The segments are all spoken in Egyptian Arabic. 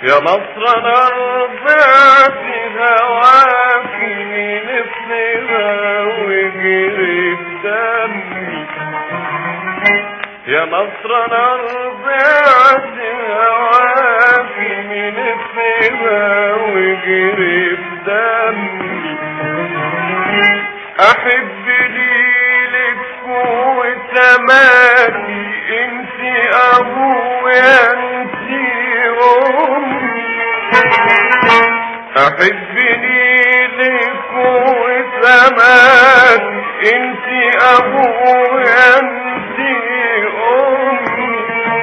يا مصر انا رضعت هواك من ابنها وجري بدمي يا مصر انا رضعت هواك من ابنها وجري بدمي احب ليلك وتماتي انت ابويا انت امي احبني لك وتماتي انت ابويا انت امي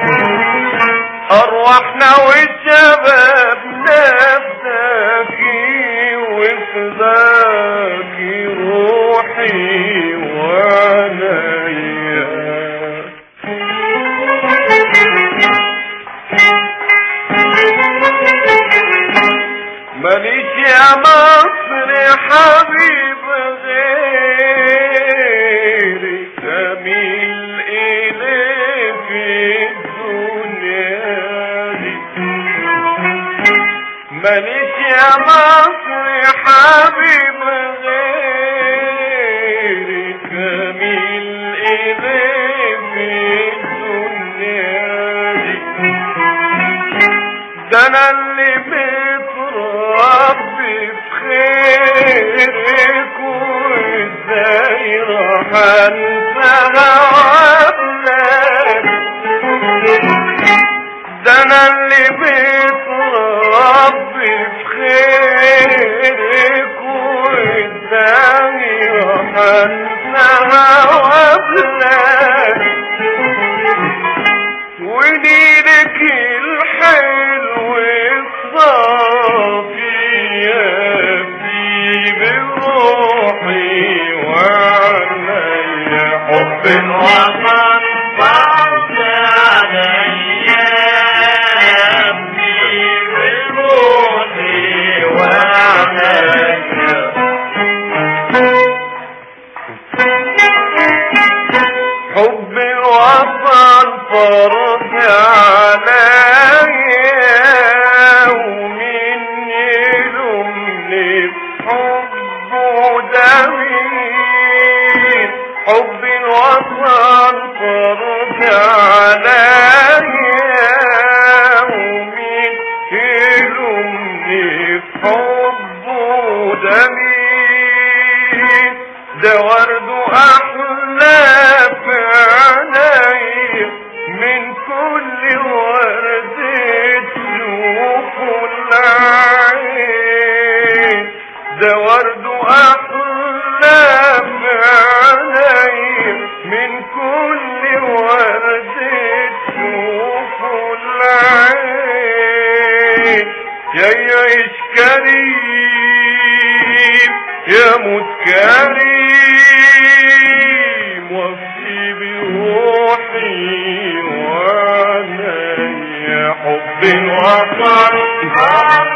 ارواحنا وشبابنا فداكي وفداكي روحي وعنايا ماليش يا مصر حبيب غيري جميل إليه في الدنيا دي ماليش يا مصر حبيب غيري جميل إليه في الدنيا دي ده انا اللي متربي بخيرك وازاي راح انساها وابلاد ده انا اللي متربي بخيرك وازاي راح انساها وابلاد ونيلك الحلو الصافي يبدي بروحي وعنيا حب الوطن صعب عليا يبدي بروحي وعنيا حب الوطن فرض عليا ومن يلومني حبه دمين حب الوطن فرض عليا ومن يلومني حبه دمين ده ورد احلى في عيني من كل ورد تشوف العين ده ورد احلى في عيني من كل ورد تشوف العين يا يعيش كريم يا موت كريم وفي بروحي وانا يا حب الوطن